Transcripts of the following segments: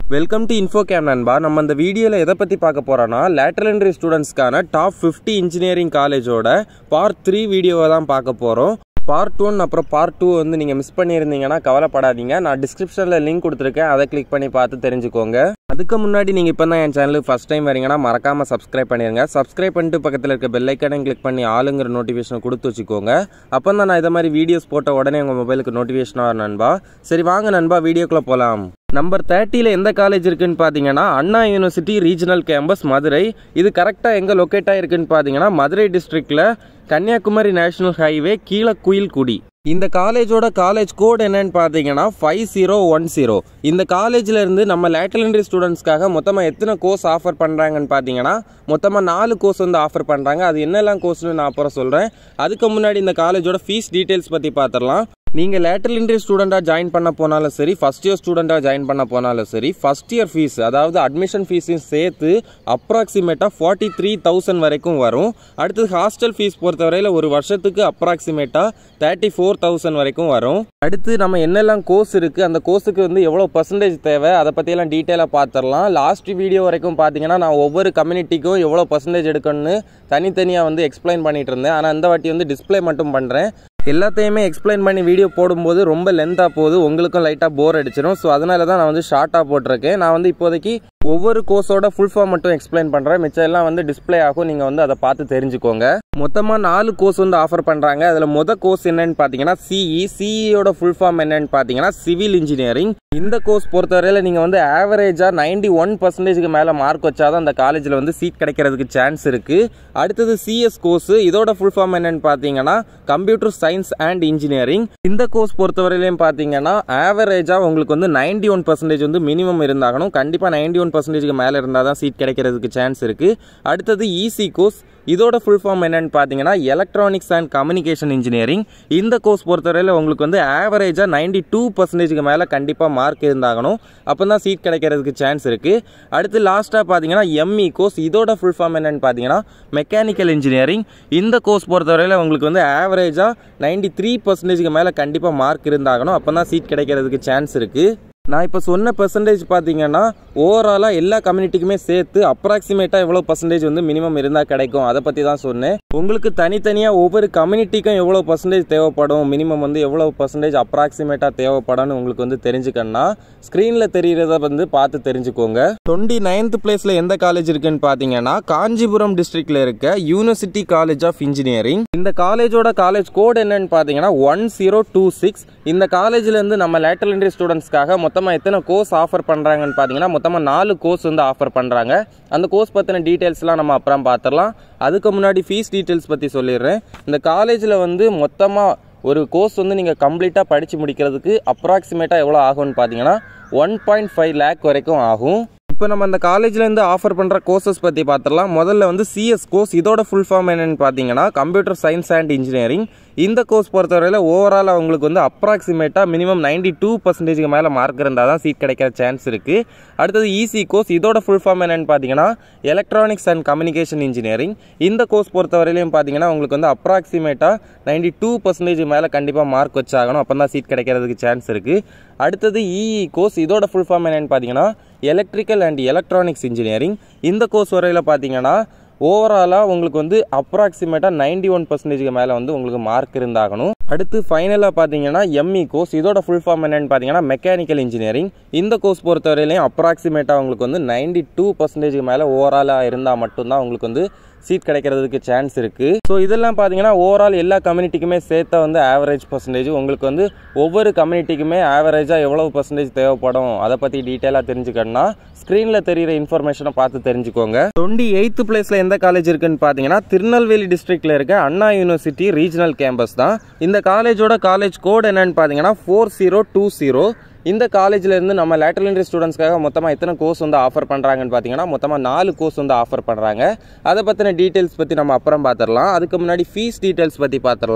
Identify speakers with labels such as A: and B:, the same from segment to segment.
A: welcome to info game நண்பா நம்ம இந்த வீடியோவில் எதை பற்றி பார்க்க போகிறோன்னா லேட்டரல் என்ட்ரி ஸ்டூடெண்ட்ஸ்க்கான டாப் ஃபிஃப்டி இன்ஜினியரிங் காலேஜோட பார்ட் த்ரீ வீடியோவை தான் பார்க்க போகிறோம் பார்ட் ஒன் அப்புறம் பார்ட் டூ வந்து நீங்கள் மிஸ் பண்ணியிருந்தீங்கன்னா கவலைப்படாதீங்க நான் டிஸ்கிரிப்ஷனில் லிங்க் கொடுத்துருக்கேன் அதை கிளிக் பண்ணி பார்த்து தெரிஞ்சுக்கோங்க அதுக்கு முன்னாடி நீங்கள் இப்போ தான் என் சேனலுக்கு ஃபஸ்ட் டைம் வரீங்கன்னா மறக்காமல் சப்ஸ்கிரைப் பண்ணிடுங்க சப்ஸ்கிரைப் பண்ணிட்டு பக்கத்தில் இருக்க பெல் ஐக்கனையும் கிளிக் பண்ணி ஆளுங்கிற நோட்டிஃபிகேஷன் கொடுத்து வச்சுக்கோங்க அப்போ தான் நான் இதை மாதிரி வீடியோஸ் போட்ட உடனே உங்கள் மொபைலுக்கு நோட்டிஃபிகேஷன் வரும் நண்பா சரி வாங்க நண்பா வீடியோக்குள்ளே போகலாம் நம்பர் தேர்ட்டியில் எந்த காலேஜ் இருக்குன்னு பார்த்தீங்கன்னா Anna university regional campus Madurai இது கரெக்டாக எங்கே லொக்கேட் ஆகிருக்குன்னு பார்த்தீங்கன்னா மதுரை டிஸ்ட்ரிக்டில் கன்னியாகுமரி நேஷனல் ஹைவே கீழே குயில்குடி இந்த காலேஜோட காலேஜ் கோட் என்னன்னு பார்த்தீங்கன்னா ஃபைவ் ஜீரோ ஒன் ஜீரோ இந்த காலேஜில் இருந்து நம்ம லேட்டல் என்ட்ரி ஸ்டூடெண்ட்ஸ்க்காக மொத்தமாக எத்தனை கோர்ஸ் ஆஃபர் பண்ணுறாங்கன்னு பார்த்தீங்கன்னா மொத்தமாக நாலு கோர்ஸ் வந்து ஆஃபர் பண்ணுறாங்க அது என்னெல்லாம் கோர்ஸ்னு நான் அப்புறம் சொல்கிறேன் அதுக்கு முன்னாடி இந்த காலேஜோட ஃபீஸ் டீட்டெயில்ஸ் பற்றி பார்த்துடலாம் நீங்கள் லேட்டரல் என்ட்ரி ஸ்டூடெண்ட்டாக ஜாயின் பண்ண போனாலும் சரி ஃபஸ்ட் இயர் ஸ்டூடெண்ட்டாக ஜாயின் பண்ண போனாலும் சரி ஃபஸ்ட் இயர் ஃபீஸ் அதாவது அட்மிஷன் ஃபீஸையும் சேர்த்து அப்ராக்சிமேட்டாக ஃபார்ட்டி த்ரீ தௌசண்ட் வரைக்கும் வரும் அடுத்தது ஹாஸ்டல் ஃபீஸ் பொறுத்தவரையில் ஒரு வருஷத்துக்கு அப்ராக்சிமேட்டாக தேர்ட்டி ஃபோர் தௌசண்ட் வரைக்கும் வரும் அடுத்து நம்ம என்னெல்லாம் கோர்ஸ் இருக்குது அந்த கோர்ஸுக்கு வந்து எவ்வளோ பர்சன்டேஜ் தேவை அதை பற்றியெல்லாம் டீட்டெயிலாக பார்த்துடலாம் லாஸ்ட் வீடியோ வரைக்கும் பார்த்தீங்கன்னா நான் ஒவ்வொரு கம்யூனிட்டிக்கும் எவ்வளோ பர்சன்டேஜ் எடுக்கணும்னு தனித்தனியாக வந்து எக்ஸ்பிளைன் பண்ணிட்டு இருந்தேன் ஆனால் இந்த வாட்டி வந்து டிஸ்பிளே மட்டும் பண்ணுறேன் எல்லாத்தையுமே எக்ஸ்பிளைன் பண்ணி வீடியோ போடும்போது ரொம்ப லென்த்தாக போகுது உங்களுக்கும் லைட்டாக போர் அடிச்சிடும் ஸோ அதனால தான் நான் வந்து ஷார்ட்டாக போட்டிருக்கேன் நான் வந்து இப்போதைக்கு ஒவ்வொரு கோர்ஸோட ஃபுல் ஃபார்ம் மட்டும் எக்ஸ்பிளைன் பண்ணுறேன் மிச்சம் எல்லாம் வந்து டிஸ்பிளே ஆகும் நீங்கள் வந்து அதை பார்த்து தெரிஞ்சுக்கோங்க மொத்தமாக நாலு கோர்ஸ் வந்து ஆஃபர் பண்ணுறாங்க அதில் மொதல் கோர்ஸ் என்னன்னு பார்த்தீங்கன்னா சிஇ சிஇயோட ஃபுல் ஃபார்ம் என்னன்னு பார்த்தீங்கன்னா சிவில் இன்ஜினியரிங் இந்த கோர்ஸ் பொறுத்தவரையில் நீங்கள் வந்து ஆவரேஜாக நைன்டி ஒன் பர்சன்டேஜ்க்கு மேலே மார்க் வச்சாதான் அந்த காலேஜில் வந்து சீட் கிடைக்கிறதுக்கு சான்ஸ் இருக்குது அடுத்தது சிஎஸ் கோர்ஸ் இதோட ஃபுல் ஃபார்ம் என்னன்னு பார்த்தீங்கன்னா கம்ப்யூட்டர் சயின்ஸ் அண்ட் இன்ஜினியரிங் இந்த கோர்ஸ் பொறுத்தவரையிலையும் பார்த்தீங்கன்னா ஆவரேஜாக உங்களுக்கு வந்து நைன்டி ஒன் பர்சன்டேஜ் வந்து மினிமம் இருந்தாகணும் கண்டிப்பாக நைன்டி ஒன் பர்சன்டேஜ்க்கு மேலே இருந்தால் தான் சீட் கிடைக்கிறதுக்கு சான்ஸ் இருக்குது அடுத்தது இசி கோர்ஸ் இதோட ஃபுல் ஃபார்ம் என்னன்னு பார்த்தீங்கன்னா எலக்ட்ரானிக்ஸ் அண்ட் கம்யூனிகேஷன் இன்ஜினியரிங் இந்த கோர்ஸ் பொறுத்தவரையில் உங்களுக்கு வந்து ஆவரேஜாக நைன்டி டூ பர்சன்டேஜ்க்கு மேலே கண்டிப்பாக மார்க் இருந்தாகணும் அப்போ தான் சீட் கிடைக்கிறதுக்கு சான்ஸ் இருக்குது அடுத்து லாஸ்ட்டாக பார்த்தீங்கன்னா எம்இ கோர்ஸ் இதோட ஃபுல் ஃபார்ம் என்னன்னு பார்த்தீங்கன்னா மெக்கானிக்கல் இன்ஜினியரிங் இந்த கோர்ஸ் பொறுத்தவரையில் உங்களுக்கு வந்து ஆவரேஜாக நைன்டி த்ரீ பர்சன்டேஜ்க்கு மேலே கண்டிப்பாக மார்க் இருந்தாகணும் அப்போ தான் சீட் கிடைக்கிறதுக்கு சான்ஸ் இருக்குது நான் இப்போ சொன்ன பர்சன்டேஜ் பார்த்தீங்கன்னா ஓவராலாக எல்லா கம்யூனிட்டிக்குமே சேர்த்து அப்ராக்சிமேட்டாக எவ்வளோ பர்சன்டேஜ் வந்து மினிமம் இருந்தால் கிடைக்கும் அதை பற்றி தான் சொன்னேன் உங்களுக்கு தனித்தனியாக ஒவ்வொரு கம்யூனிட்டிக்கும் எவ்வளோ பர்சன்டேஜ் தேவைப்படும் மினிமம் வந்து எவ்வளோ பர்சன்டேஜ் அப்ராக்சிமேட்டாக தேவைப்படும்னு உங்களுக்கு வந்து தெரிஞ்சுக்கணும்னா ஸ்க்ரீனில் தெரிகிறத வந்து பார்த்து தெரிஞ்சுக்கோங்க டுவெண்ட்டி நைன்த் பிளேஸில் எந்த காலேஜ் இருக்குன்னு பார்த்தீங்கன்னா காஞ்சிபுரம் டிஸ்ட்ரிக்டில் இருக்க யூனிவர்சிட்டி காலேஜ் ஆஃப் இன்ஜினியரிங் இந்த காலேஜோட காலேஜ் கோட் என்னன்னு பார்த்தீங்கன்னா ஒன் ஜீரோ டூ சிக்ஸ் இந்த காலேஜ்லேருந்து நம்ம லேட்டரல் என்ட்ரி ஸ்டூடெண்ட்ஸ்க்காக மொத்தமாக எத்தனை கோர்ஸ் ஆஃபர் பண்ணுறாங்கன்னு பார்த்தீங்கன்னா மொத்தமாக நாலு கோர்ஸ் வந்து ஆஃபர் பண்ணுறாங்க அந்த கோர்ஸ் பற்றின டீட்டெயில்ஸ்லாம் நம்ம அப்புறம் பார்த்துடலாம் அதுக்கு முன்னாடி ஃபீஸ் டீட்டெயில்ஸ் பற்றி சொல்லிடுறேன் இந்த காலேஜில் வந்து மொத்தமாக ஒரு கோர்ஸ் வந்து நீங்கள் கம்ப்ளீட்டாக படித்து முடிக்கிறதுக்கு அப்ராக்சிமேட்டாக எவ்வளோ ஆகும்னு பார்த்தீங்கன்னா ஒன் பாயிண்ட் ஃபைவ் லேக் வரைக்கும் ஆகும் இப்போ நம்ம அந்த காலேஜ்லேருந்து ஆஃபர் பண்ணுற கோர்சஸ் பற்றி பார்த்துடலாம் முதல்ல வந்து சிஎஸ் கோர்ஸ் இதோட ஃபுல் ஃபார்ம் என்னென்னு பார்த்தீங்கன்னா கம்ப்யூட்டர் சயின்ஸ் அண்ட் இன்ஜினியரிங் இந்த கோர்ஸ் பொறுத்தவரையில் ஓவரால் அவங்களுக்கு வந்து அப்ராக்சிமேட்டாக மினிமம் நைன்டி டூ பர்சன்டேஜ்க்கு மேலே மார்க் இருந்தால் தான் சீட் கிடைக்கிற சான்ஸ் இருக்குது அடுத்தது இசி கோர்ஸ் இதோட ஃபுல் ஃபார்ம் என்னென்னு பார்த்தீங்கன்னா எலக்ட்ரானிக்ஸ் அண்ட் கம்யூனிகேஷன் இன்ஜினியரிங் இந்த கோர்ஸ் பொறுத்தவரையிலையும் பார்த்தீங்கன்னா உங்களுக்கு வந்து அப்ராக்சிமேட்டாக நைன்டி டூ பர்சன்டேஜ் மேலே கண்டிப்பாக மார்க் வச்சாகணும் அப்போ தான் சீட் கிடைக்கிறதுக்கு சான்ஸ் இருக்குது அடுத்தது இஇ கோர்ஸ் இதோட ஃபுல் ஃபார்ம் என்னென்னு பார்த்தீங்கன்னா எலக்ட்ரிக்கல் அண்ட் எலக்ட்ரானிக்ஸ் இன்ஜினியரிங் இந்த கோர்ஸ் வரையில் பார்த்தீங்கன்னா ஓவராலாக உங்களுக்கு வந்து அப்ராக்சிமேட்டாக நைன்டி ஒன் பர்சன்டேஜ்க்கு மேலே வந்து உங்களுக்கு மார்க் இருந்தாகணும் அடுத்து ஃபைனலாக பார்த்தீங்கன்னா எம்இ கோர்ஸ் இதோட ஃபுல் ஃபார்ம் என்னன்னு பார்த்தீங்கன்னா மெக்கானிக்கல் இன்ஜினியரிங் இந்த கோர்ஸ் பொறுத்தவரையிலையும் அப்ராக்சிமேட்டாக உங்களுக்கு வந்து நைன்டி டூ பர்சன்டேஜ்க்கு மேலே ஓவராலாக இருந்தால் மட்டும்தான் உங்களுக்கு வந்து சீட் கிடைக்கிறதுக்கு சான்ஸ் இருக்குது ஸோ இதெல்லாம் பார்த்தீங்கன்னா ஓவரால் எல்லா கம்யூனிட்டிக்குமே சேர்த்த வந்து ஆவரேஜ் பர்சன்டேஜ் உங்களுக்கு வந்து ஒவ்வொரு கம்யூனிட்டிக்குமே ஆவரேஜாக எவ்வளோ பர்சன்டேஜ் தேவைப்படும் அதை பற்றி டீட்டெயிலாக தெரிஞ்சுக்கணும்னா ஸ்க்ரீனில் தெரிகிற இன்ஃபர்மேஷனை பார்த்து தெரிஞ்சுக்கோங்க டுவெண்ட்டி எயித்து பிளேஸில் எந்த காலேஜ் இருக்குன்னு பார்த்தீங்கன்னா திருநெல்வேலி டிஸ்ட்ரிக்டில் இருக்க அண்ணா யூனிவர்சிட்டி ரீஜனல் கேம்பஸ் தான் இந்த காலேஜோட காலேஜ் கோட் என்னன்னு பார்த்தீங்கன்னா ஃபோர் ஜீரோ டூ ஜீரோ இந்த காலேஜில் இருந்து நம்ம லேட்டரல் என்ட்ரி ஸ்டூடெண்ட்ஸ்க்காக மொத்தமாக எத்தனை கோர்ஸ் வந்து ஆஃபர் பண்ணுறாங்கன்னு பார்த்தீங்கன்னா மொத்தமாக நாலு கோர்ஸ் வந்து ஆஃபர் பண்ணுறாங்க அதை பற்றின டீட்டெயில்ஸ் பற்றி நம்ம அப்புறம் பார்த்துடலாம் அதுக்கு முன்னாடி ஃபீஸ் டீட்டெயில்ஸ் பற்றி பார்த்துடலாம்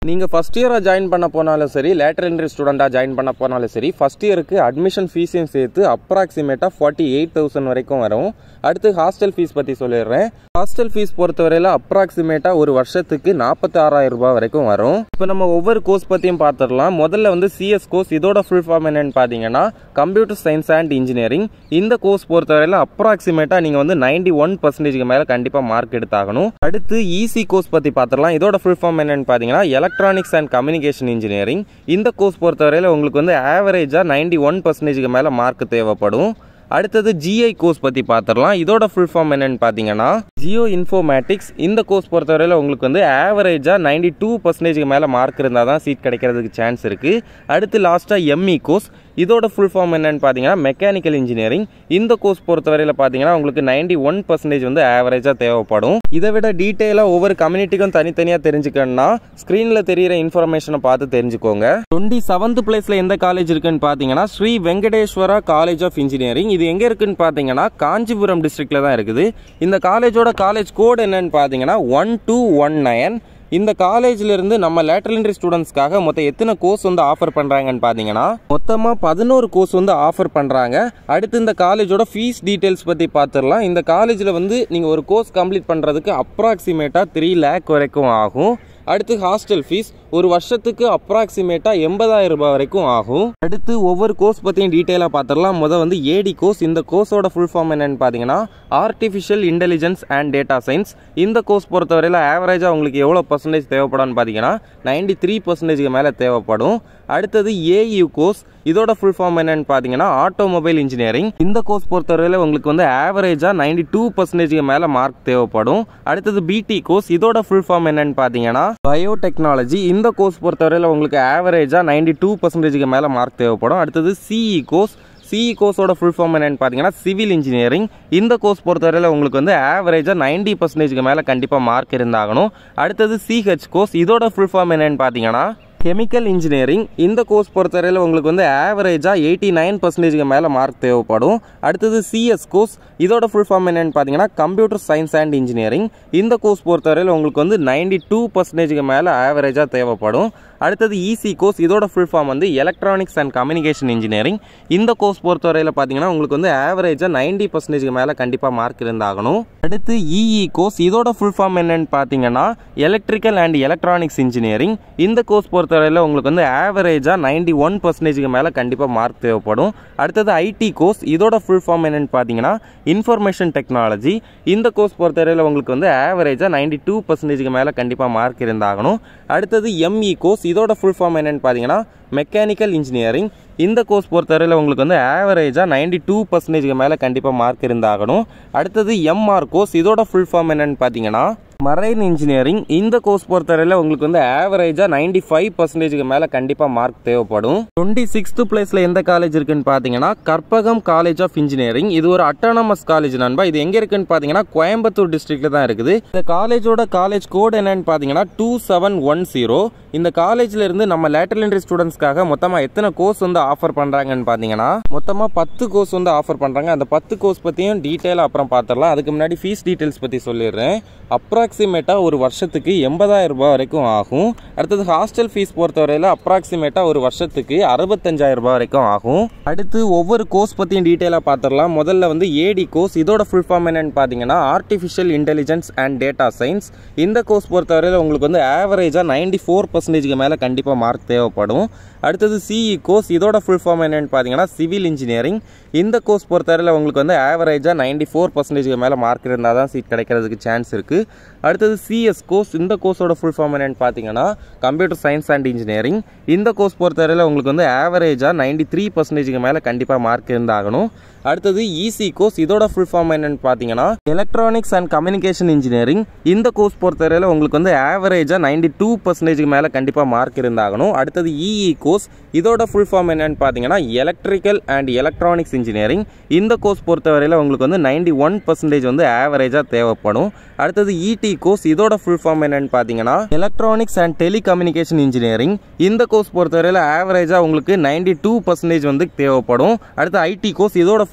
A: நீங்கள் ஃபஸ்ட் இயராக ஜாயின் பண்ண போனாலும் சரி லேட்டர் என்ட்ரி ஸ்டூடெண்ட்டாக ஜாயின் பண்ண போனாலும் சரி ஃபஸ்ட் இயருக்கு அட்மிஷன் ஃபீஸையும் சேர்த்து அப்ராக்சிமேட்டாக ஃபார்ட்டி எயிட் தௌசண்ட் வரைக்கும் வரும் அடுத்து ஹாஸ்டல் ஃபீஸ் பற்றி சொல்லிடுறேன் ஹாஸ்டல் ஃபீஸ் பொறுத்தவரையில் அப்ராக்சிமேட்டாக ஒரு வருஷத்துக்கு நாற்பத்தி ஆறாயிரம் ரூபாய் வரைக்கும் வரும் இப்போ நம்ம ஒவ்வொரு கோர்ஸ் பற்றியும் பார்த்துடலாம் முதல்ல வந்து சிஎஸ் கோர்ஸ் இதோட ஃபுல் ஃபார்ம் என்னன்னு பார்த்தீங்கன்னா கம்ப்யூட்டர் சயின்ஸ் அண்ட் இன்ஜினியரிங் இந்த கோர்ஸ் பொறுத்தவரையில் அப்ராக்சிமேட்டாக நீங்கள் வந்து நைன்டி ஒன் பர்சன்டேஜ்க்கு மேலே கண்டிப்பாக மார்க் எடுத்தாகணும் அடுத்து ஈசி கோர்ஸ் பற்றி பார்த்துடலாம் இதோட ஃபுல் ஃபார்ம் என்னன்னு பார்த்தீங்கன்னா எலக்ட்ரானிக்ஸ் அண்ட் கம்யூனிகேஷன் இன்ஜினியரிங் இந்த கோர்ஸ் பொறுத்தவரையில் உங்களுக்கு வந்து ஆவரேஜாக நைன்டி ஒன் பர்சன்டேஜ்க்கு மேலே மார்க் தேவைப்படும் அடுத்தது ஜிஐ கோர்ஸ் பற்றி பார்த்துடலாம் இதோட ஃபுல் ஃபார்ம் என்னன்னு பார்த்தீங்கன்னா ஜியோ இன்ஃபோமேட்டிக்ஸ் இந்த கோர்ஸ் பொறுத்தவரையில் உங்களுக்கு வந்து ஆவரேஜாக நைன்டி டூ பர்சன்டேஜ்க்கு மேலே மார்க் இருந்தால் தான் சீட் கிடைக்கிறதுக்கு சான்ஸ் இருக்குது அடுத்து லாஸ்ட்டாக எம்இ கோர்ஸ் இதோட ஃபுல் ஃபார்ம் என்னன்னு பார்த்தீங்கன்னா மெக்கானிக்கல் இன்ஜினியரிங் இந்த கோர்ஸ் பொறுத்தவரையில் பார்த்தீங்கன்னா உங்களுக்கு நைன்டி ஒன் பர்சன்டேஜ் வந்து ஆவரேஜாக தேவைப்படும் இதை விட டீட்டெயிலாக ஒவ்வொரு கம்யூனிட்டிக்கும் தனித்தனியாக தெரிஞ்சுக்கணும்னா ஸ்க்ரீனில் தெரியிற இன்ஃபர்மேஷனை பார்த்து தெரிஞ்சுக்கோங்க டுவெண்ட்டி செவன்த் பிளேஸில் எந்த காலேஜ் இருக்குன்னு பார்த்தீங்கன்னா Sri Venkateswara college of engineering இது எங்கே இருக்குன்னு பார்த்தீங்கன்னா காஞ்சிபுரம் டிஸ்ட்ரிக்டில் தான் இருக்குது இந்த காலேஜோட காலேஜ் கோட் என்னன்னு பார்த்தீங்கன்னா ஒன் டூ ஒன் நயன் இந்த காலேஜ்ல இருந்து நம்ம லேட்டரல் என்ட்ரி ஸ்டூடெண்ட்ஸ்க்காக மொத்தம் எத்தனை கோர்ஸ் வந்து ஆஃபர் பண்றாங்கன்னு பாத்தீங்கன்னா மொத்தமா பதினோரு கோர்ஸ் வந்து ஆஃபர் பண்றாங்க அடுத்து இந்த காலேஜோட ஃபீஸ் டீடைல்ஸ் பத்தி பார்த்துடலாம் இந்த காலேஜ்ல வந்து நீங்க ஒரு கோர்ஸ் கம்ப்ளீட் பண்றதுக்கு அப்ராக்சிமேட்டா த்ரீ லேக் வரைக்கும் ஆகும் அடுத்து ஹாஸ்டல் ஃபீஸ் ஒரு வருஷத்துக்கு அப்ராக்சிமேட்டா எண்பதாயிரம் ரூபாய் வரைக்கும் ஆகும் அடுத்து ஒவ்வொரு கோர்ஸ் பற்றியும் டீட்டெயிலாக பார்த்துடலாம் முதல் வந்து ஏடி கோர்ஸ் இந்த கோர்ஸோட ஃபுல் ஃபார்ம் என்னன்னு பார்த்தீங்கன்னா artificial intelligence and data science இந்த கோர்ஸ் பொறுத்தவரையில் ஆவரேஜாக உங்களுக்கு எவ்வளோ பர்சன்டேஜ் தேவைப்படும்னு பார்த்தீங்கன்னா நைன்டி த்ரீ பர்சன்டேஜ்க்கு மேலே தேவைப்படும் அடுத்தது ஏயு கோர்ஸ் இதோட ஃபுல் ஃபார்ம் என்னன்னு பார்த்தீங்கன்னா ஆட்டோமொபைல் இன்ஜினியரிங் இந்த கோர்ஸ் பொறுத்தவரையில் உங்களுக்கு வந்து ஆவரேஜாக நைன்டி டூ பர்சன்டேஜ்க்கு மேலே மார்க் தேவைப்படும் அடுத்தது பிடி கோர்ஸ் இதோட ஃபுல் ஃபார்ம் என்னன்னு பார்த்தீங்கன்னா பயோடெக்னாலஜி இந்த கோர்ஸ் பொறுத்தவரையில் உங்களுக்கு ஆவரேஜாக நைன்டி டூ பர்சன்டேஜ்க்கு மேலே மார்க் தேவைப்படும் அடுத்தது சிஇ கோர்ஸ் சிஇ கோர்ஸோட ஃபுல் ஃபார்ம் என்னன்னு பார்த்தீங்கன்னா சிவில் இன்ஜினியரிங் இந்த கோர்ஸ் பொறுத்தவரையில் உங்களுக்கு வந்து ஆவரேஜாக நைன்டி பர்சன்டேஜ்க்கு மேலே கண்டிப்பாக மார்க் இருந்தாகணும் அடுத்தது சிஹெச் கோர்ஸ் இதோட ஃபுல் ஃபார்ம் என்னன்னு பார்த்தீங்கன்னா கெமிக்கல் இன்ஜினியரிங் இந்த கோர்ஸ் பொறுத்தவரையில் உங்களுக்கு வந்து ஆவரேஜாக எயிட்டி நைன் பர்சன்டேஜ்க்கு மேலே மார்க் தேவைப்படும் அடுத்தது சிஎஸ் கோர்ஸ் இதோட ஃபுல் ஃபார்ம் என்னன்னு பார்த்தீங்கன்னா கம்ப்யூட்டர் சயின்ஸ் அண்ட் இன்ஜினியரிங் இந்த கோர்ஸ் பொறுத்தவரையில் உங்களுக்கு வந்து நைன்டி டூ பர்சன்டேஜ்க்கு மேலே ஆவரேஜாக தேவைப்படும் அடுத்தது இசி கோர்ஸ் இதோட ஃபுல் ஃபார்ம் வந்து எலக்ட்ரானிக்ஸ் அண்ட் கம்யூனிகேஷன் இன்ஜினியரிங் இந்த கோர்ஸ் பொறுத்தவரையில் பார்த்தீங்கன்னா உங்களுக்கு வந்து ஆவரேஜாக நைன்டி பர்சன்டேஜ்க்கு மேலே கண்டிப்பாக மார்க் இருந்தாகணும் அடுத்து இஇ கோர்ஸ் இதோட ஃபுல் ஃபார்ம் என்னன்னு பார்த்தீங்கன்னா எலக்ட்ரிக்கல் அண்ட் எலக்ட்ரானிக்ஸ் இன்ஜினியரிங் இந்த கோர்ஸ் பொறுத்தவரையில் உங்களுக்கு வந்து ஆவரேஜாக நைன்டி ஒன் பர்சன்டேஜ்க்கு மேலே கண்டிப்பாக மார்க் தேவைப்படும் அடுத்தது ஐடி கோர்ஸ் இதோட ஃபுல் ஃபார்ம் என்னன்னு பார்த்தீங்கன்னா இன்ஃபர்மேஷன் டெக்னாலஜி இந்த கோர்ஸ் பொறுத்தவரையில் உங்களுக்கு வந்து ஆவரேஜாக நைன்டி டூ பர்சன்டேஜ்க்கு மேலே கண்டிப்பாக மார்க் இருந்தாகணும் அடுத்தது எம்இ கோர்ஸ் இதோட ஃபுல் ஃபார்ம் என்னன்னு பார்த்தீங்கன்னா மெக்கானிக்கல் இன்ஜினியரிங் இந்த கோர்ஸ் பொறுத்தவரையில் உங்களுக்கு வந்து ஆவரேஜாக நைன்டி டூ பர்சன்டேஜ்க்கு மேலே கண்டிப்பாக மார்க் இருந்தாகணும் அடுத்தது எம்ஆர் கோர்ஸ் இதோட ஃபுல் ஃபார்ம் என்னன்னு பார்த்தீங்கன்னா மரைன் இன்ஜினியரிங் இந்த கோர்ஸ் பொறுத்தவரையில் உங்களுக்கு வந்து ஆவரேஜாக நைன்டி ஃபைவ் பர்சன்டேஜ்க்கு மேலே கண்டிப்பாக மார்க் தேவைப்படும் டுவெண்ட்டி சிக்ஸ்த் பிளேஸில் எந்த காலேஜ் இருக்குன்னு பார்த்தீங்கன்னா கற்பகம் காலேஜ் ஆஃப் இன்ஜினியரிங் இது ஒரு அட்டானமஸ் காலேஜ் நண்பா இது எங்கே இருக்குன்னு பார்த்தீங்கன்னா கோயம்புத்தூர் டிஸ்ட்ரிக்ட்ல தான் இருக்குது இந்த காலேஜோட காலேஜ் கோட் என்னன்னு பார்த்தீங்கன்னா டூ செவன் ஒன் ஜீரோ இந்த காலேஜ்ல இருந்து நம்ம லேட்டரல் என்ட்ரி ஸ்டூடெண்ட்ஸ்க்காக மொத்தமாக எத்தனை கோர்ஸ் வந்து ஆஃபர் பண்ணுறாங்கன்னு பார்த்தீங்கன்னா மொத்தமாக பத்து கோர்ஸ் வந்து ஆஃபர் பண்ணுறாங்க அந்த பத்து கோர்ஸ் பற்றியும் டீட்டெயிலாக அப்புறம் பார்த்துடலாம் அதுக்கு முன்னாடி ஃபீஸ் டீட்டெயில்ஸ் பற்றி சொல்லிடுறேன் அப்ராக்சிமேட்டாக ஒரு வருஷத்துக்கு எண்பதாயிரம் ரூபாய் வரைக்கும் ஆகும் அடுத்தது ஹாஸ்டல் ஃபீஸ் பொறுத்தவரையில் அப்ராக்சிமேட்டாக ஒரு வருஷத்துக்கு அறுபத்தஞ்சாயிரம் ரூபாய் வரைக்கும் ஆகும் அடுத்து ஒவ்வொரு கோர்ஸ் பற்றியும் டீட்டெயிலாக பார்த்துடலாம் முதல்ல வந்து ஏடி கோர்ஸ் இதோட ஃபுல் ஃபார்ம் என்னன்னு பார்த்தீங்கன்னா artificial intelligence and data science இந்த கோர்ஸ் பொறுத்தவரையில் உங்களுக்கு வந்து ஆவரேஜாக நைன்டி ஃபோர் பர்சன்டேஜ்க்கு மேலே கண்டிப்பாக மார்க் தேவைப்படும் அடுத்தது சிஇ கோர்ஸ் இதோட ஃபுல் ஃபார்ம் என்னன்னு பார்த்தீங்கன்னா சிவில் இன்ஜினியரிங் இந்த கோர்ஸ் பொறுத்தவரையில் உங்களுக்கு வந்து ஆவரேஜாக நைன்டி ஃபோர் பர்சன்டேஜ்க்கு மேலே மார்க் இருந்தால் தான் சீட் கிடைக்கிறதுக்கு சான்ஸ் இருக்குது அடுத்தது சிஎஸ் கோர்ஸ் இந்த கோர்ஸோட ஃபுல் ஃபார்ம் என்னன்னு பார்த்தீங்கன்னா கம்ப்யூட்டர் சயின்ஸ் அண்ட் இன்ஜினியரிங் இந்த கோர்ஸ் பொறுத்தவரையில் உங்களுக்கு வந்து ஆவரேஜாக நைன்டி த்ரீ பர்சன்டேஜ்க்கு மேலே கண்டிப்பாக மார்க் இருந்தாகணும் அடுத்தது இசி கோர்ஸ் இதோட ஃபுல் ஃபார்ம் என்னன்னு பார்த்தீங்கன்னா எலக்ட்ரானிக்ஸ் அண்ட் கம்யூனிகேஷன் இன்ஜினியரிங் இந்த கோர்ஸ் பொறுத்தவரையில் உங்களுக்கு வந்து ஆவரேஜாக நைன்டி டூ பர்சன்டேஜ்க்கு மேலே கண்டிப்பாக மார்க் இருந்தாகணும் அடுத்தது இஇ கோர்ஸ் இதோட ஃபுல் ஃபார்ம் என்னன்னு பார்த்தீங்கன்னா எலக்ட்ரிக்கல் அண்ட் எலக்ட்ரானிக்ஸ் இன்ஜினியரிங் இந்த கோர்ஸ் பொறுத்தவரையில் உங்களுக்கு வந்து நைன்டி ஒன் பர்சன்டேஜ் வந்து ஆவரேஜாக தேவைப்படும் அடுத்தது இடி கோர்ஸ் இதோட ஃபுல் ஃபார்ம் என்னன்னு பார்த்தீங்கன்னா எலக்ட்ரானிக்ஸ் அண்ட் டெலிகம்யூனிகேஷன் இன்ஜினியரிங் இந்த கோர்ஸ் பொறுத்தவரையில் ஆவரேஜாக உங்களுக்கு நைன்டி டூ பர்சன்டேஜ் வந்து தேவைப்படும் அடுத்து ஐடி கோர்ஸ் இதோட ஃபுல்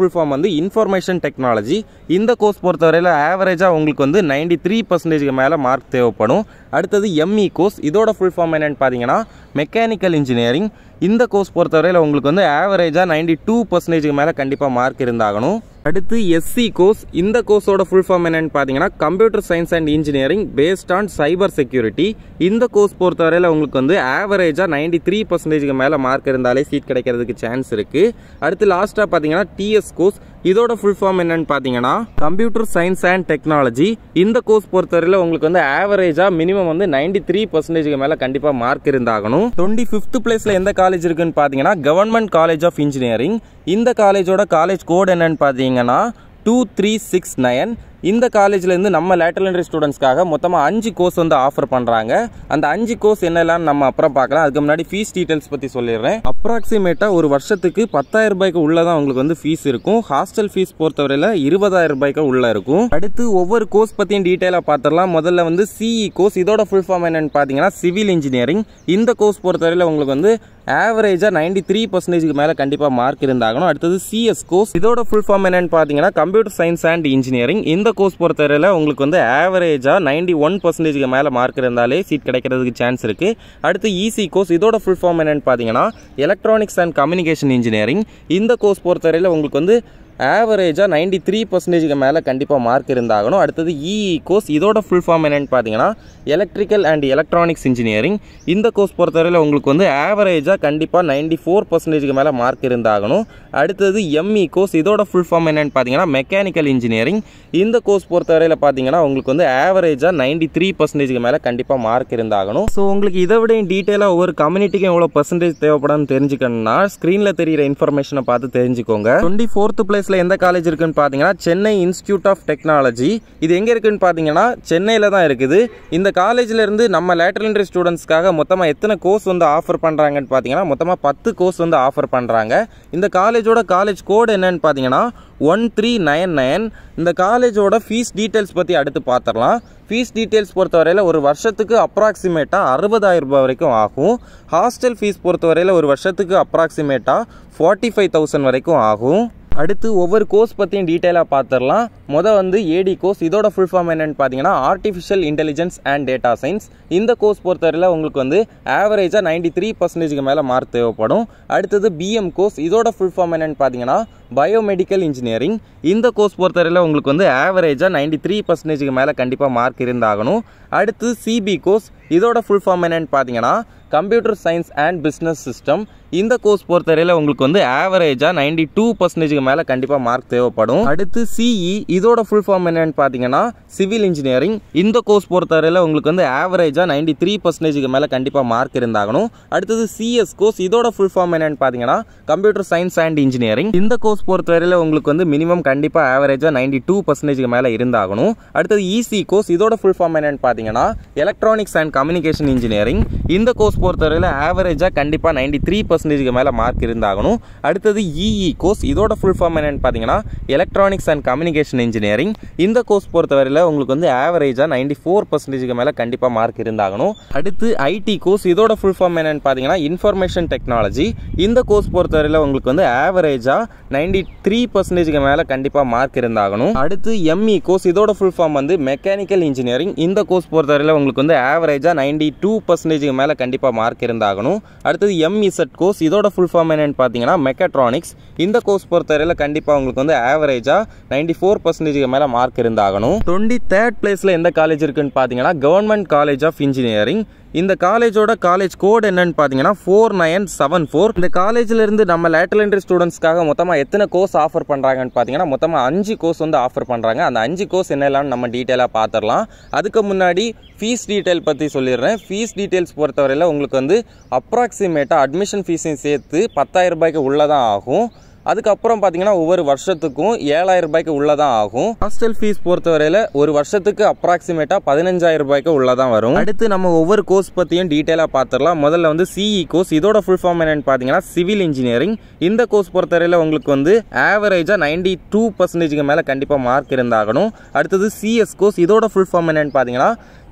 A: ஃபுல் ஃபார்ம் வந்து இன்ஃபர்மேஷன் டெக்னாலஜி இந்த கோர்ஸ் பொறுத்தவரையில் ஆவரேஜாக உங்களுக்கு வந்து நைன்டி த்ரீ பர்சன்டேஜ்க்கு மேலே மார்க் தேவைப்படும் அடுத்தது எம்இ கோர்ஸ் இதோட ஃபுல் ஃபார்ம் என்னென்னு பார்த்தீங்கன்னா மெக்கானிக்கல் இன்ஜினியரிங் இந்த கோர்ஸ் பொறுத்தவரையில் உங்களுக்கு வந்து ஆவரேஜாக நைன்டி டூ பர்சன்டேஜ்க்கு மேலே கண்டிப்பாக மார்க் இருந்தாகணும் அடுத்து எஸ்சி கோர்ஸ் இந்த கோர்ஸோட ஃபுல் ஃபார்ம் என்னன்னு பார்த்தீங்கன்னா computer science and engineering based on cyber security இந்த கோர்ஸ் பொறுத்தவரையில் உங்களுக்கு வந்து ஆவரேஜாக நைன்டி த்ரீ பர்சன்டேஜ்க்கு மேலே மார்க் இருந்தாலே சீட் கிடைக்கிறதுக்கு சான்ஸ் இருக்குது அடுத்து லாஸ்ட்டாக பார்த்தீங்கன்னா டிஎஸ் கோர்ஸ் இதோட ஃபுல் ஃபார்ம் என்னன்னு பார்த்தீங்கன்னா கம்ப்யூட்டர் சயின்ஸ் அண்ட் டெக்னாலஜி இந்த கோர்ஸ் பொறுத்தவரையில் உங்களுக்கு வந்து ஆவரேஜாக மினிமம் வந்து நைன்டி த்ரீ பர்சன்டேஜ்க்கு மேலே கண்டிப்பாக மார்க் இருந்தாகணும் டுவெண்ட்டி ஃபிஃப்த் பிளேஸில் எந்த காலேஜ் இருக்குன்னு பார்த்தீங்கன்னா கவர்மெண்ட் காலேஜ் ஆஃப் இன்ஜினியரிங் இந்த காலேஜோட காலேஜ் கோட் என்னன்னு பார்த்தீங்கன்னா டூ த்ரீ சிக்ஸ் நயன் இந்த காலேஜ்லேருந்து நம்ம லேட்டரல் என்ட்ரி ஸ்டூடெண்ட்ஸ்க்காக மொத்தமாக அஞ்சு கோர்ஸ் வந்து ஆஃபர் பண்ணுறாங்க அந்த அஞ்சு கோர்ஸ் என்னெல்லாம் நம்ம அப்புறம் பார்க்கலாம் அதுக்கு முன்னாடி ஃபீஸ் டீட்டெயில்ஸ் பற்றி சொல்லிடுறேன் அப்ராக்சிமேட்டாக ஒரு வருஷத்துக்கு பத்தாயிரம் ரூபாய்க்கு உள்ள தான் உங்களுக்கு வந்து ஃபீஸ் இருக்கும் ஹாஸ்டல் ஃபீஸ் பொறுத்தவரையில் இருபதாயிரம் ரூபாய்க்கு உள்ள இருக்கும் அடுத்து ஒவ்வொரு கோர்ஸ் பற்றியும் டீட்டெயிலாக பார்த்துடலாம் முதல்ல வந்து சிஇ கோர்ஸ் இதோட ஃபுல் ஃபார்ம் என்னன்னு பார்த்தீங்கன்னா சிவில் இன்ஜினியரிங் இந்த கோர்ஸ் பொறுத்தவரையில் உங்களுக்கு வந்து ஆவரேஜாக நைன்டி த்ரீ பர்சன்டேஜ்க்கு மேலே கண்டிப்பாக மார்க் இருந்தாகணும் அடுத்தது சிஎஸ் கோர்ஸ் இதோட ஃபுல் ஃபார்ம் என்னன்னு பார்த்தீங்கன்னா கம்ப்யூட்டர் சயின்ஸ் அண்ட் இன்ஜினியரிங் இந்த கோர்ஸ் பொறுத்தவரையில் உங்களுக்கு வந்து ஆவரேஜாக நைன்டி ஒன் பர்சன்டேஜ்க்கு மேலே மார்க் இருந்தாலே சீட் கிடைக்கிறதுக்கு சான்ஸ் இருக்குது அடுத்து இசி கோர்ஸ் இதோட ஃபுல் ஃபார்ம் என்னன்னு பார்த்தீங்கன்னா எலக்ட்ரானிக்ஸ் அண்ட் கம்யூனிகேஷன் இன்ஜினியரிங் இந்த கோர்ஸ் பொறுத்தவரையில் உங்களுக்கு வந்து ஆவரேஜாக நைன்டி த்ரீ பர்சன்டேஜ்க்கு மேலே கண்டிப்பாக மார்க் இருந்தாகணும் அடுத்தது இஇ கோர்ஸ் இதோட ஃபுல் ஃபார்ம் என்னன்னு பார்த்தீங்கன்னா எலக்ட்ரிக்கல் அண்ட் எலக்ட்ரானிக்ஸ் இன்ஜினியரிங் இந்த கோர்ஸ் பொறுத்தவரையில் உங்களுக்கு வந்து ஆவரேஜாக கண்டிப்பாக நைன்டி ஃபோர் பர்சன்டேஜ்க்கு மேலே மார்க் இருந்தாகணும் அடுத்தது எம்இ கோர்ஸ் இதோட ஃபுல் ஃபார்ம் என்னன்னு பார்த்தீங்கன்னா மெக்கானிக்கல் இன்ஜினியரிங் இந்த கோர்ஸ் பொறுத்தவரையில் பார்த்தீங்கன்னா உங்களுக்கு வந்து ஆவரேஜாக நைன்டி த்ரீ பர்சன்டேஜ்க்கு மேலே கண்டிப்பாக மார்க் இருந்தாகணும் ஸோ உங்களுக்கு இதை விட டீட்டெயிலாக ஒவ்வொரு கம்யூனிட்டிக்கும் எவ்வளோ பர்சன்டேஜ் தேவைப்படான்னு தெரிஞ்சுக்கணும்னா ஸ்க்ரீனில் தெரியிற இன்ஃபர்மேஷனை பார்த்து தெரிஞ்சுக்கோங்க டுவெண்ட்டி ஃபோர்த்து பிளேஸில் எந்த காலேஜ் இருக்குன்னு பார்த்தீங்கன்னா சென்னை இன்ஸ்டியூட் ஆஃப் டெக்னாலஜி இது எங்கே இருக்குன்னு பார்த்தீங்கன்னா சென்னையில் தான் இருக்குது இந்த காலேஜில் இருந்து நம்ம லேட்டரல் என்ட்ரி ஸ்டூடெண்ட்ஸ்க்காக மொத்தமாக எத்தனை கோர்ஸ் வந்து ஆஃபர் பண்ணுறாங்கன்னு பார்த்தீங்கன்னா மொத்தமாக பத்து கோர்ஸ் வந்து ஆஃபர் பண்ணுறாங்க இந்த காலேஜோட காலேஜ் கோடு என்னன்னு பார்த்தீங்கன்னா ஒன் த்ரீ நயன் நயன் இந்த காலேஜோட ஃபீஸ் டீட்டெயில்ஸ் பற்றி அடுத்து பார்த்துடலாம் ஃபீஸ் டீட்டெயில்ஸ் பொறுத்தவரையில் ஒரு வருஷத்துக்கு அப்ராக்சிமேட்டாக அறுபதாயிரம் ரூபாய் வரைக்கும் ஆகும் ஹாஸ்டல் ஃபீஸ் பொறுத்தவரையில் ஒரு வருஷத்துக்கு அப்ராக்சிமேட்டாக ஃபார்ட்டி ஃபைவ் தௌசண்ட் வரைக்கும் ஆகும் அடுத்து ஒவ்வொரு கோர்ஸ் பற்றியும் டீட்டெயிலாக பார்த்துடலாம் மொதல் வந்து ஏடி கோர்ஸ் இதோட ஃபுல் ஃபார்ம் என்னென்னு பார்த்தீங்கன்னா artificial intelligence and data science இந்த கோர்ஸ் பொறுத்தவரையில் உங்களுக்கு வந்து ஆவரேஜாக நைன்டி த்ரீ பர்சன்டேஜ்க்கு மேலே மார்க் தேவைப்படும் அடுத்தது பிஎம் கோர்ஸ் இதோட ஃபுல் ஃபார்ம் என்னென்னு பார்த்தீங்கன்னா பயோமெடிக்கல் இன்ஜினியரிங் இந்த கோர்ஸ் பொறுத்தவரையில் உங்களுக்கு வந்து ஆவரேஜாக நைன்டி த்ரீ பர்சன்டேஜ்க்கு மேலே கண்டிப்பாக மார்க் இருந்தாகணும் அடுத்து சிபி கோர்ஸ் இதோட ஃபுல் ஃபார்ம் என்னென்னு பார்த்தீங்கன்னா computer science and business system இந்த கோர்ஸ் பொறுத்தவரையில் உங்களுக்கு வந்து ஆவரேஜாக நைன்டி டூ பர்சன்டேஜ்க்கு மேலே கண்டிப்பாக மார்க் தேவைப்படும் அடுத்து சிஇ இதோட ஃபுல் ஃபார்ம் என்னன்னு பார்த்தீங்கன்னா சிவில் இன்ஜினியரிங் இந்த கோர்ஸ் பொறுத்தவரையில் உங்களுக்கு வந்து ஆவரேஜாக நைன்டி த்ரீ பர்சன்டேஜ்க்கு மேலே கண்டிப்பாக மார்க் இருந்தாகணும் அடுத்தது சிஎஸ் கோர்ஸ் இதோட ஃபுல் ஃபார்ம் என்னன்னு பார்த்தீங்கன்னா கம்ப்யூட்டர் சயின்ஸ் அண்ட் இன்ஜினியரிங் இந்த கோர்ஸ் பொறுத்தவரையில் உங்களுக்கு வந்து மினிமம் கண்டிப்பாக ஆவரேஜாக நைன்டி டூ பர்சன்டேஜ்க்கு மேலே இருந்தாகணும் அடுத்தது இசி கோர்ஸ் இதோட ஃபுல் ஃபார்ம் என்னன்னு பார்த்தீங்கன்னா எலக்ட்ரானிக்ஸ் அண்ட் கம்யூனிகேஷன் இன்ஜினியரிங் இந்த கோர்ஸ் பொறுத்தவரையில் ஆவரேஜாக கண்டிப்பாக நைன்டி த்ரீ பர்சன்டேஜ்க்கு மேலே மார்க் இருந்தாகணும் அடுத்தது இஇ கோர்ஸ் இதோட ஃபுல் ஃபார்ம் என்னன்னு பார்த்தீங்கன்னா எலக்ட்ரானிக்ஸ் அண்ட் கம்யூனிகேஷன் இன்ஜினியரிங் இந்த கோர்ஸ் பொறுத்தவரையில் உங்களுக்கு வந்து ஆவரேஜாக நைன்டி ஃபோர் பர்சன்டேஜ்க்கு மேலே கண்டிப்பாக மார்க் இருந்தாகணும் அடுத்து ஐடி கோர்ஸ் இதோட ஃபுல் ஃபார்ம் என்னன்னு பார்த்தீங்கன்னா இன்ஃபர்மேஷன் டெக்னாலஜி இந்த கோர்ஸ் பொறுத்தவரையில் உங்களுக்கு வந்து ஆவரேஜாக நைன்டி த்ரீ பர்சன்டேஜ்க்கு மேலே கண்டிப்பாக மார்க் இருந்தாகணும் அடுத்து எம்இ கோர்ஸ் இதோட ஃபுல் ஃபார்ம் வந்து மெக்கானிக்கல் இன்ஜினியரிங் இந்த கோர்ஸ் பொறுத்தவரையில் உங்களுக்கு வந்து ஆவரேஜாக நைன்டி டூ பர்சன்டேஜ்க்கு மேலே கண்டிப்பாக மார்க் இருந்தாகணும் அடுத்தது எம்இசட் கோர்ஸ் இதோட ஃபுல் ஃபார்ம் என்னன்னு பார்த்தீங்கன்னா மெக்கட்ரானிக்ஸ் இந்த கோர்ஸ் பொறுத்தவரையில் கண்டிப்பாக உங்களுக்கு வந்து ஆவரேஜாக நைன்டி ஃபோர் பர்சன்டேஜ்க்கு மேலே மார்க் இருந்தாகணும் டுவெண்ட்டி தேர்ட் பிளேஸில் எந்த காலேஜ் இருக்குன்னு பார்த்தீங்கன்னா கவர்மெண்ட் காலேஜ் ஆஃப் இன்ஜினியரிங் இந்த காலேஜோட காலேஜ் கோட் என்னன்னு பார்த்தீங்கன்னா ஃபோர் நைன் செவன் ஃபோர் இந்த காலேஜில் இருந்து நம்ம லேட்டரல் என்ட்ரி ஸ்டூடெண்ட்ஸ்க்காக மொத்தமாக எத்தனை கோர்ஸ் ஆஃபர் பண்ணுறாங்கன்னு பார்த்தீங்கன்னா மொத்தமாக அஞ்சு கோர்ஸ் வந்து ஆஃபர் பண்ணுறாங்க அந்த அஞ்சு கோர்ஸ் என்னெல்லாம் நம்ம டீட்டெயிலாக பார்த்துடலாம் அதுக்கு முன்னாடி ஃபீஸ் டீட்டெயில் பற்றி சொல்லிடுறேன் ஃபீஸ் டீட்டெயில்ஸ் பொறுத்தவரையில் உங்களுக்கு வந்து அப்ராக்சிமேட்டாக அட்மிஷன் ஃபீஸையும் சேர்த்து பத்தாயிரம் ரூபாய்க்கு உள்ளே தான் ஆகும் அதுக்கப்புறம் பார்த்தீங்கன்னா ஒவ்வொரு வருஷத்துக்கும் ஏழாயிரம் ரூபாய்க்கு உள்ளதான் ஆகும் ஹாஸ்டல் ஃபீஸ் பொறுத்தவரையில் ஒரு வருஷத்துக்கு அப்ராக்சிமேட்டாக பதினஞ்சாயிரம் ரூபாய்க்கு உள்ளதான் வரும் அடுத்து நம்ம ஒவ்வொரு கோர்ஸ் பற்றியும் டீட்டெயிலாக பார்த்துடலாம் முதல்ல வந்து சிஇ கோர்ஸ் இதோட ஃபுல் ஃபார்ம் என்னன்னு பார்த்தீங்கன்னா சிவில் இன்ஜினியரிங் இந்த கோர்ஸ் பொறுத்தவரையில் உங்களுக்கு வந்து ஆவரேஜாக நைன்டி டூ பர்சன்டேஜ்க்கு மேலே கண்டிப்பாக மார்க் இருந்தாகணும் அடுத்தது சிஎஸ் கோர்ஸ் இதோட ஃபுல் ஃபார்ம் என்னன்னு பார்த்தீங்கன்னா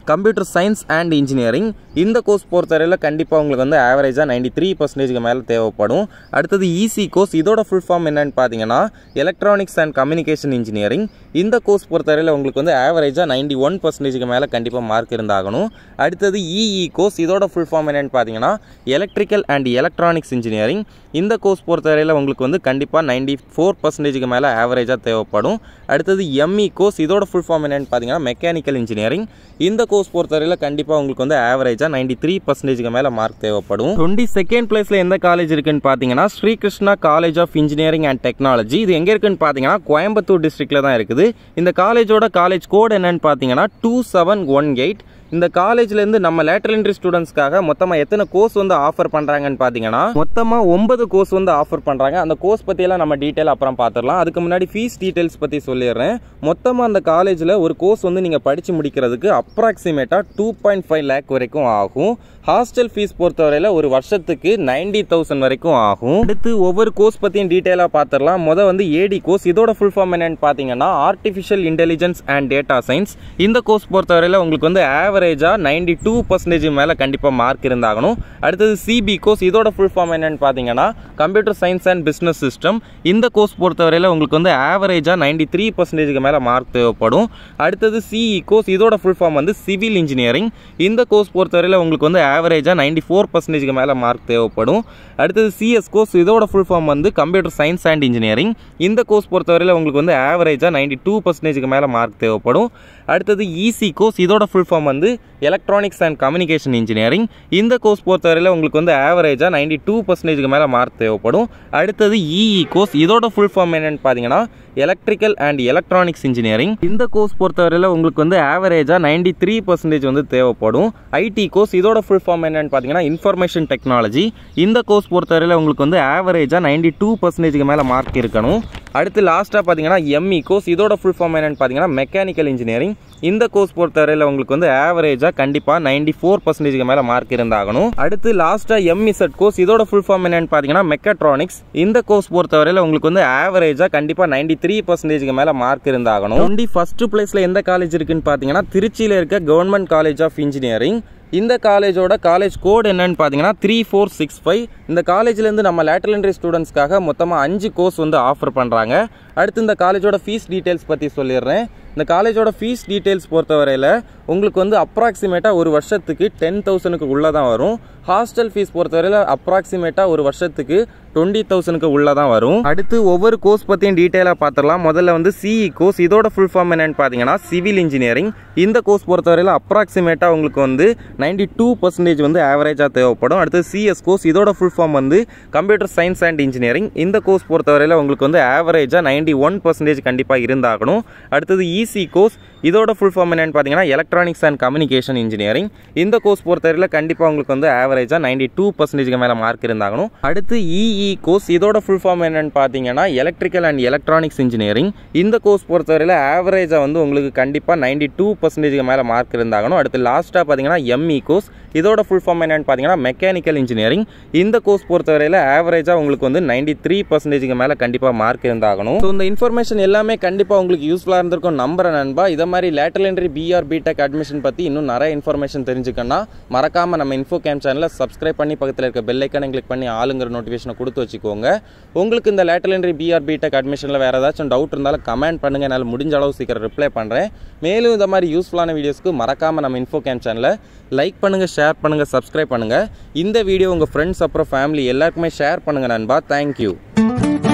A: கம்ப்யூட்டர் சயின்ஸ் அண்ட் இன்ஜினியரிங் இந்த கோர்ஸ் பொறுத்தவரையில் கண்டிப்பாக உங்களுக்கு வந்து ஆவரேஜாக நைன்டி த்ரீ பர்சன்டேஜ்க்கு மேலே தேவைப்படும் அடுத்தது ஈசி கோர்ஸ் இதோட ஃபுல் ஃபார்ம் என்னன்னு பார்த்தீங்கன்னா எலக்ட்ரானிக்ஸ் அண்ட் கம்யூனிகேஷன் இன்ஜினியரிங் இந்த கோர்ஸ் பொறுத்தவரையில் உங்களுக்கு வந்து ஆவரேஜாக நைன்டி ஒன் பர்சன்டேஜ்க்கு மேலே கண்டிப்பாக மார்க் இருந்தாகணும் அடுத்தது இஇ கோர்ஸ் இதோட ஃபுல் ஃபார்ம் என்னன்னு பார்த்தீங்கன்னா எலக்ட்ரிக்கல் அண்ட் எலக்ட்ரானிக்ஸ் இன்ஜினியரிங் இந்த கோர்ஸ் பொறுத்தவரையில் உங்களுக்கு வந்து கண்டிப்பாக நைன்டி ஃபோர் பர்சன்டேஜ்க்கு மேலே ஆவரேஜாக தேவைப்படும் அடுத்தது எம்இ கோர்ஸ் இதோட ஃபுல் ஃபார்ம் என்னன்னு பார்த்தீங்கன்னா மெக்கானிக்கல் இன்ஜினியரிங் இந்த கோர்ஸ் பொறுத்தவரையில் கண்டிப்பாக உங்களுக்கு வந்து ஆவரேஜாக நைன்டி த்ரீ பர்சன்டேஜ்க்கு மேலே மார்க் தேவைப்படும் டுவெண்ட்டி செகண்ட் பிளேஸில் எந்த காலேஜ் இருக்குன்னு பார்த்தீங்கன்னா Sri Krishna college of engineering and technology இது எங்கே இருக்குன்னு பார்த்தீங்கன்னா கோயம்புத்தூர் டிஸ்ட்ரிக்டில் தான் இருக்குது இந்த காலேஜோட காலேஜ் கோட் என்னன்னு பார்த்தீங்கன்னா டூ செவன் ஒன் எயிட் இந்த காலேஜ்லேருந்து நம்ம லேட்டரல் என்ட்ரி ஸ்டூடெண்ட்ஸ்க்காக மொத்தமாக எத்தனை கோர்ஸ் வந்து ஆஃபர் பண்ணுறாங்கன்னு பார்த்தீங்கன்னா மொத்தமாக ஒன்பது கோர்ஸ் வந்து ஆஃபர் பண்ணுறாங்க அந்த கோர்ஸ் பற்றியெல்லாம் நம்ம டீட்டெயில் அப்புறம் பார்த்துடலாம் அதுக்கு முன்னாடி ஃபீஸ் டீட்டெயில்ஸ் பற்றி சொல்லிடுறேன் மொத்தமாக அந்த காலேஜில் ஒரு கோர்ஸ் வந்து நீங்கள் படித்து முடிக்கிறதுக்கு அப்ராக்சிமேட்டாக டூ பாயிண்ட் ஃபைவ் லேக் வரைக்கும் ஆகும் ஹாஸ்டல் ஃபீஸ் பொறுத்தவரையில் ஒரு வருஷத்துக்கு நைன்டி தௌசண்ட் வரைக்கும் ஆகும் அடுத்து ஒவ்வொரு கோர்ஸ் பற்றியும் டீட்டெயிலாக பார்த்துடலாம் மொதல் வந்து ஏடி கோர்ஸ் இதோட ஃபுல் ஃபார்ம் என்னன்னு பார்த்தீங்கன்னா artificial intelligence and data science இந்த கோர்ஸ் பொறுத்தவரையில் உங்களுக்கு வந்து ஆவரேஜாக நைன்டி டூ பர்சன்டேஜ் மேலே கண்டிப்பாக மார்க் இருந்தாகணும் அடுத்தது சிபி கோர்ஸ் இதோட ஃபுல் ஃபார்ம் என்னன்னு பார்த்தீங்கன்னா computer science and business system இந்த கோர்ஸ் பொறுத்தவரையில் உங்களுக்கு வந்து ஆவரேஜாக நைன்டி த்ரீ பர்சன்டேஜ்க்கு மேலே மார்க் தேவைப்படும் அடுத்தது சிஇ கோர்ஸ் இதோட ஃபுல் ஃபார்ம் வந்து சிவில் இன்ஜினியரிங் இந்த கோர்ஸ் பொறுத்தவரையில் உங்களுக்கு வந்து ஆவரேஜாக நைன்டி ஃபோர் பர்சன்டேஜ்க்கு மேலே மார்க் தேவைப்படும் அடுத்தது சிஎஸ் கோர்ஸ் இதோட ஃபுல் ஃபார்ம் வந்து கம்ப்யூட்டர் சயின்ஸ் அண்ட் இன்ஜினியரிங் இந்த கோர்ஸ் பொறுத்தவரையில் உங்களுக்கு வந்து ஆவரேஜாக நைன்டி டூ பர்சன்டேஜ்க்கு மேலே மார்க் தேவைப்படும் அடுத்தது இசி கோர்ஸ் இதோட ஃபுல் ஃபார்ம் வந்து எலக்ட்ரானிக்ஸ் அண்ட் கம்யூனிகேஷன் இன்ஜினியரிங் இந்த கோர்ஸ் பொறுத்தவரையில் உங்களுக்கு வந்து ஆவரேஜாக நைன்டி டூ பர்சன்டேஜ்க்கு மேலே மார்க் தேவைப்படும் அடுத்தது இஇ கோர்ஸ் இதோட ஃபுல் ஃபார்ம் என்னன்னு பார்த்தீங்கன்னா எலக்ட்ரிக்கல் அண்ட் எலக்ட்ரானிக்ஸ் இன்ஜினியரிங் இந்த கோர்ஸ் பொறுத்தவரையில் உங்களுக்கு வந்து ஆவரேஜாக நைன்டி த்ரீ பர்சன்டேஜ் வந்து தேவைப்படும் ஐடி கோர்ஸ் இதோட ஃபுல் ஃபார்ம் என்னன்னு பார்த்தீங்கன்னா இன்ஃபர்மேஷன் டெக்னாலஜி இந்த கோர்ஸ் பொறுத்தவரையில் உங்களுக்கு வந்து ஆவரேஜாக நைன்டி டூ பர்சன்டேஜ்க்கு மேலே மார்க் இருக்கணும் அடுத்து லாஸ்ட்டாக பார்த்தீங்கன்னா எம்இ கோர்ஸ் இதோட ஃபுல் ஃபார்ம் என்னன்னு பார்த்தீங்கன்னா மெக்கானிக்கல் இன்ஜினியரிங் இந்த கோர்ஸ் பொறுத்தவரையில் உங்களுக்கு வந்து ஆவரேஜாக கண்டிப்பாக நைன்டி ஃபோர் பர்சன்டேஜ்க்கு மேலே மார்க் இருந்தாகணும் அடுத்து லாஸ்ட்டாக எம்இசட் கோர்ஸ் இதோட ஃபுல் ஃபார்ம் என்னன்னு பார்த்தீங்கன்னா மெக்கட்ரானிக்ஸ் இந்த கோர்ஸ் பொறுத்தவரையில் உங்களுக்கு வந்து ஆவரேஜாக கண்டிப்பாக நைன்டி த்ரீ பர்சன்டேஜ்க்கு மேலே மார்க் இருந்தாகணும் டுவெண்ட்டி ஃபஸ்ட்டு பிளேஸில் எந்த காலேஜ் இருக்குன்னு பார்த்தீங்கன்னா திருச்சியில் இருக்க கவர்மெண்ட் காலேஜ் ஆஃப் இன்ஜினியரிங் இந்த காலேஜோட காலேஜ் கோட் என்னன்னு பார்த்தீங்கன்னா த்ரீ ஃபோர் சிக்ஸ் ஃபைவ் இந்த காலேஜ்லேருந்து நம்ம லேட்டரல் என்ட்ரி ஸ்டூடெண்ட்ஸ்க்காக மொத்தமாக அஞ்சு கோர்ஸ் வந்து ஆஃபர் பண்ணுறாங்க அடுத்து இந்த காலேஜோட ஃபீஸ் டீட்டெயில்ஸ் பற்றி சொல்லிடுறேன் இந்த காலேஜோட ஃபீஸ் டீட்டெயில்ஸ் பொறுத்தவரையில் உங்களுக்கு வந்து அப்ராக்சிமேட்டாக ஒரு வருஷத்துக்கு டென் தௌசண்ட்க்கு உள்ளே தான் வரும் ஹாஸ்டல் ஃபீஸ் பொறுத்தவரையில் அப்ராக்சிமேட்டாக ஒரு வருஷத்துக்கு டுவெண்ட்டி தௌசண்ட்க்கு உள்ளே தான் வரும் அடுத்து ஒவ்வொரு கோர்ஸ் பற்றியும் டீட்டெயிலாக பார்த்துடலாம் முதல்ல வந்து சிஇ கோர்ஸ் இதோட ஃபுல் ஃபார்ம் என்னன்னு பார்த்தீங்கன்னா சிவில் இன்ஜினியரிங் இந்த கோர்ஸ் பொறுத்தவரையில் அப்ராக்சிமேட்டாக உங்களுக்கு வந்து நைன்டி டூ பர்சன்டேஜ் வந்து ஆவரேஜாக தேவைப்படும் அடுத்து சிஎஸ் கோர்ஸ் இதோட ஃபுல் ஃபார்ம் வந்து கம்ப்யூட்டர் சயின்ஸ் அண்ட் இன்ஜினியரிங் இந்த கோர்ஸ் பொறுத்தவரையில் உங்களுக்கு வந்து ஆவரேஜாக நைன்டி ஒன் பர்சன்டேஜ் கண்டிப்பாக இருந்தாகணும் அடுத்தது இசி கோர்ஸ் இதோட ஃபுல் ஃபார்ம் என்னன்னு பார்த்தீங்கன்னா எலக்ட்ரானிக்ஸ் அண்ட் கம்யூனிகேஷன் இன்ஜினியரிங் இந்த கோர்ஸ் பொறுத்தவரையில் கண்டிப்பாக உங்களுக்கு வந்து ஆவரேஜாக நைன்டி டூ பர்சன்டேஜ்க்கு மேலே மார்க் இருந்தாகணும் அடுத்து இஇ கோர்ஸ் இதோட ஃபுல் ஃபார்ம் என்னன்னு பார்த்தீங்கன்னா எலக்ட்ரிக்கல் அண்ட் எலக்ட்ரானிக்ஸ் இன்ஜினியரிங் இந்த கோர்ஸ் பொறுத்தவரையில் ஆவரேஜாக வந்து உங்களுக்கு கண்டிப்பாக நைன்டி டூ பர்சன்டேஜ்க்கு மேலே மார்க் இருந்தாகணும் அடுத்து லாஸ்ட்டாக பார்த்தீங்கன்னா எம்இ கோர்ஸ் இதோட ஃபுல் ஃபார்ம் என்னன்னு பார்த்தீங்கன்னா மெக்கானிக்கல் இன்ஜினியரிங் இந்த கோர்ஸ் பொறுத்தவரையில் ஆவரேஜாக உங்களுக்கு வந்து நைன்டி த்ரீ பர்சன்டேஜ்க்கு மேலே கண்டிப்பாக மார்க் இருந்தாகணும் ஸோ இந்த இன்ஃபர்மேஷன் எல்லாமே கண்டிப்பாக உங்களுக்கு யூஸ்ஃபுல்லாக இருந்திருக்கும் நம்புறேன் நண்பா இதை மாதிரி lateral entry PR BTech admission பற்றி இன்னும் நிறைய இன்ஃபர்மேஷன் தெரிஞ்சுக்கணும்னா மறக்காமல் நம்ம இன்ஃபோ கேம் சேனலை சப்ஸ்கிரைப் பண்ணி பக்கத்தில் இருக்க பெல் ஐக்கனை கிளிக் பண்ணி ஆளுங்கிற நோட்டிஃபிகேஷனை கொடுத்து வச்சுக்கோங்க உங்களுக்கு இந்த லேட்டரல் என்ட்ரி பிஆர் பிடெக் அட்மிஷனில் வேறு ஏதாச்சும் டவுட் இருந்தாலும் கமெண்ட் பண்ணுங்கள் என்னால் முடிஞ்ச அளவு சீக்கிரம் ரிப்ளை பண்ணுறேன் மேலும் இந்த மாதிரி யூஸ்ஃபுல்லான வீடியோஸ்க்கு மறக்காமல் நம்ம இன்ஃபோ கேம் சேனலை லைக் பண்ணுங்கள் ஷேர் பண்ணுங்கள் சப்ஸ்கிரைப் பண்ணுங்கள் இந்த வீடியோ உங்கள் ஃப்ரெண்ட்ஸ் அப்புறம் ஃபேமிலி எல்லாருக்குமே ஷேர் பண்ணுங்கள் நண்பா தேங்க்யூ